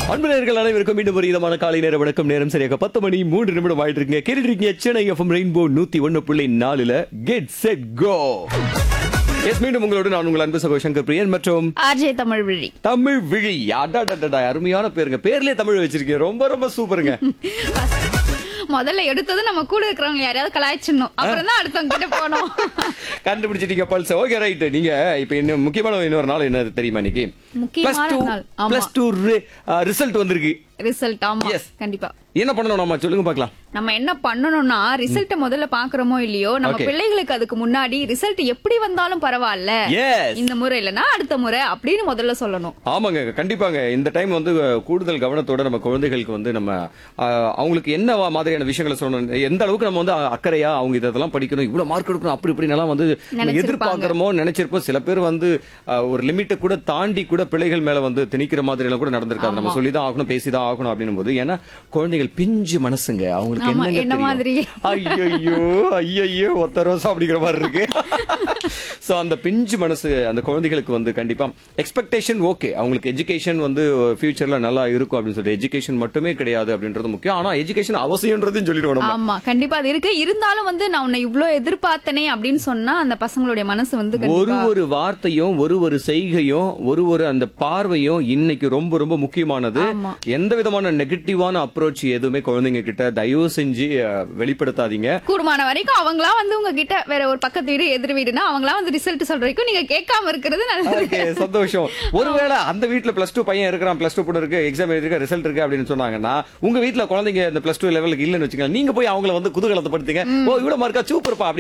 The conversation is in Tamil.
அன்புநேயர்கள் அனைவருக்கும் மீண்டும் ஒரு இதமான காலை நேர வணக்கம் நேரம் சரியாக பத்து மணி மூன்று நிமிடம் ஆயிட்டு இருக்கீங்க கேட்டுட்டு இருக்கீங்க சென்னை எஃப்எம் ரெயின்போ நூத்தி ஒன்னு புள்ளி நாலுல கெட் செட் கோ எஸ் மீண்டும் உங்களோட நான் உங்கள் அன்பு சகோ சங்கர் பிரியன் மற்றும் ஆர்ஜே தமிழ் விழி தமிழ் விழி அடாடா அருமையான பேருங்க பேர்லயே தமிழ் வச்சிருக்கீங்க ரொம்ப ரொம்ப சூப்பருங்க முதல்ல எடுத்தது நம்ம கூட இருக்கிறவங்க யாரையாவது கலாய்ச்சிடணும் அப்புறம் தான் அடுத்தவங்க கிட்ட போனோம் கண்டுபிடிச்சிட்டீங்க பல்ஸ் ஓகே ரைட் நீங்க இப்ப இன்னும் முக்கியமான இன்னொரு நாள் என்ன தெரியுமா இன்னைக்கு முக்கியமான நாள். ஆமா. பிளஸ் டூ ரிசல்ட் வந்திருக்கு ரிசல்ட் ஆமா Yes. கண்டிப்பா என்ன பண்ணணும் நம்ம சொல்லுங்க பார்க்கலாம் நம்ம என்ன பண்ணணும்னா ரிசல்ட் முதல்ல பாக்குறோமோ இல்லையோ நம்ம Okay. பிள்ளைகளுக்கு அதுக்கு முன்னாடி ரிசல்ட் எப்படி வந்தாலும் பரவாயில்ல Yes. இந்த முறை இல்லனா அடுத்த முறை அப்படின்னு முதல்ல சொல்லணும் ஆமாங்க கண்டிப்பாங்க இந்த டைம் வந்து அஹ், கூடுதல் கவனத்தோட நம்ம குழந்தைகளுக்கு வந்து நம்ம அஹ், அவங்களுக்கு என்ன வா- மாதிரியான விஷயங்களை சொல்லணும் எந்த அளவுக்கு நம்ம வந்து அ- அக்கறையா அவங்க இதெல்லாம் படிக்கணும் இவ்வளவு மார்க் எடுக்கணும் அப்படி இப்படி எல்லாம் வந்து நினைச்சிருப்பாங்க. எதிர்பார்க்கிறோமோ நினைச்சிருப்போம் சில பேர் வந்து அஹ், ஒரு லிமிட்டை கூட தாண்டி கூட பிள்ளைகள் மேல வந்து திணிக்கிற மாதிரி எல்லாம் கூட நடந்திருக்காது நம்ம சொல்லி தான் ஆகணும் பேசி தான் ஆகணும் அப்படின்னும் போது ஏன்னா குழந்தைகள் பிஞ்சு மனசுங்க அவங்களுக்கு ஆமா, என்னங்க என்ன தெரியும்? மாதிரி? ஐயையோ ஐயையோ ஒத்த ரோசா அப்படிங்கிற மாதிரி இருக்கு சோ அந்த பிஞ்சு மனசு அந்த குழந்தைகளுக்கு வந்து கண்டிப்பா எக்ஸ்பெக்டேஷன் ஓகே அவங்களுக்கு எஜுகேஷன் வந்து ஃபியூச்சர்ல நல்லா இருக்கும் அப்படின்னு சொல்லிட்டு எஜுகேஷன் மட்டுமே கிடையாது அப்படின்றது முக்கியம் ஆனா எஜுகேஷன் அவசியம்ன்றதையும் சொல்லிடுவோம் நம்ம ஆமா கண்டிப்பா அது இருக்கு இருந்தாலும் வந்து நான் உன்னை இவ்ளோ எதிர்பார்த்தனே அப்படின்னு சொன்னா அந்த பசங்களுடைய மனசு வந்து ஒரு கண்டிப்பா ஒரு வார்த்தையும் ஒரு ஒரு செய்கையும் ஒரு ஒரு அந்த பார்வையும் இன்னைக்கு ரொம்ப ரொம்ப முக்கியமானது ஆமா. எந்த விதமான நெகட்டிவான அப்ரோச் எதுவுமே குழந்தைங்க கிட்ட தயவு செஞ்சு அஹ், வெளிப்படுத்தாதீங்க கூடுமான வரைக்கும் அவங்களா வந்து உங்ககிட்ட வேற ஒரு பக்கத்து வீடு எதிர் வீடுனா அவங்களா வந்து ரிசல்ட் சொல்ற வரைக்கும் நீங்க கேட்காம இருக்கிறது நல்லது ஓகே சந்தோஷம் ஒருவேளை அந்த வீட்ல பிளஸ் டூ பையன் இருக்கிறான் பிளஸ் டூ பொண்ணு இருக்கு எக்ஸாம் எழுதிருக்க ரிசல்ட் இருக்கு அப்படின்னு சொன்னாங்கன்னா உங்க வீட்ல குழந்தைங்க இந்த பிளஸ் டூ லெவலுக்கு இல்லைன்னு வச்சுக்கோங்க நீங்க போய் அவங்கள வந்து குதூகலத்தை படுத்துங்க ஓ இவ்வளவு மார்க்கா சூப்பர்ப்பா